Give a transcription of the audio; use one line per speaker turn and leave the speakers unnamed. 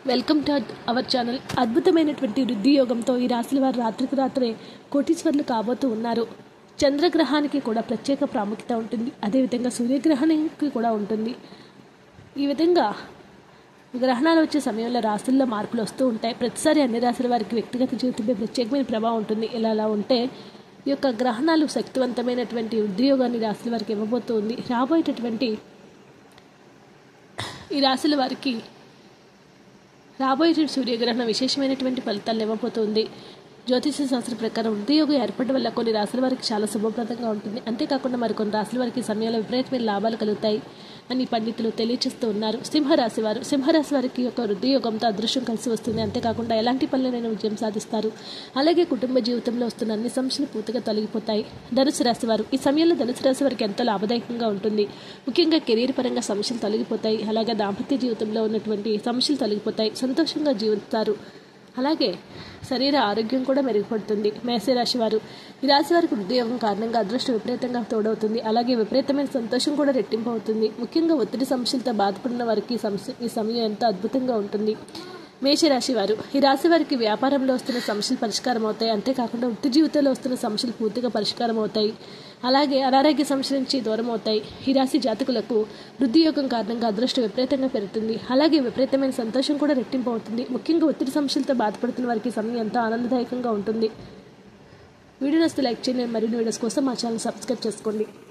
welcome to our channel అద్భుతమైనటువంటి వృద్ధి యోగంతో ఈ రాశుల వారు రాత్రికి రాత్రే కోటీశ్వర్లు కాబోతూ ఉన్నారు చంద్రగ్రహానికి కూడా ప్రత్యేక ప్రాముఖ్యత ఉంటుంది అదేవిధంగా సూర్యగ్రహానికి కూడా ఉంటుంది ఈ విధంగా గ్రహణాలు వచ్చే సమయంలో రాశుల్లో మార్పులు వస్తూ ఉంటాయి ప్రతిసారి అన్ని రాశుల వారికి వ్యక్తిగత జీవితంపై ప్రత్యేకమైన ప్రభావం ఉంటుంది ఇలా అలా ఉంటే ఈ యొక్క గ్రహణాలు శక్తివంతమైనటువంటి ఉద్యోగాన్ని రాశుల వారికి ఇవ్వబోతుంది రాబోయేటటువంటి ఈ రాశుల వారికి రాబోయే సూర్యగ్రహణం విశేషమైనటువంటి ఫలితాలు ఇవ్వబోతుంది జ్యోతిష శాస్త్రం ప్రకారం ఉద్యోగం ఏర్పడడం వల్ల కొన్ని రాశుల వారికి చాలా శుభప్రదంగా ఉంటుంది అంతేకాకుండా మరికొన్ని రాశుల వారికి ఈ సమయంలో విపరీతమైన లాభాలు కలుగుతాయి అని పండితులు తెలియచేస్తూ ఉన్నారు సింహరాశి వారు సింహరాశి వారికి యొక్క వృద్ధి యోగంతో అదృష్టం కలిసి వస్తుంది అంతేకాకుండా ఎలాంటి పనులైనా విజయం సాధిస్తారు అలాగే కుటుంబ జీవితంలో వస్తున్న అన్ని సమస్యలు పూర్తిగా తొలగిపోతాయి ధనుసు రాశి వారు ఈ సమయంలో ధనుసు రాశి వారికి ఎంతో లాభదాయకంగా ఉంటుంది ముఖ్యంగా కెరీర్ పరంగా సమస్యలు తొలగిపోతాయి అలాగే దాంపత్య జీవితంలో ఉన్నటువంటి సమస్యలు తొలగిపోతాయి సంతోషంగా జీవిస్తారు అలాగే శరీర ఆరోగ్యం కూడా మెరుగుపడుతుంది మేషరాశి వారు ఈ రాశి వారికి ఉద్యోగం కారణంగా అదృష్టం విపరీతంగా తోడవుతుంది అలాగే విపరీతమైన సంతోషం కూడా రెట్టింపు అవుతుంది ముఖ్యంగా ఒత్తిడి సమస్యలతో బాధపడిన వారికి ఈ సమస్య ఈ సమయం ఎంతో అద్భుతంగా ఉంటుంది మేషరాశి వారు ఈ రాశి వారికి వ్యాపారంలో వస్తున్న సమస్యలు పరిష్కారం అవుతాయి అంతేకాకుండా వృత్తి జీవితంలో వస్తున్న సమస్యలు పూర్తిగా పరిష్కారం అవుతాయి అలాగే అనారోగ్య సమస్యల నుంచి దూరం అవుతాయి ఈ రాశి జాతకులకు వృద్ధి యోగం కారణంగా అదృష్టం విపరీతంగా పెరుగుతుంది అలాగే విపరీతమైన సంతోషం కూడా రెట్టింపు అవుతుంది ముఖ్యంగా ఒత్తిడి సమస్యలతో బాధపడుతున్న వారికి ఈ సమయం ఎంతో ఆనందదాయకంగా ఉంటుంది వీడియో నస్తే లైక్ చేయండి మరిన్ని వీడియోస్ కోసం మా ఛానల్ సబ్స్క్రైబ్ చేసుకోండి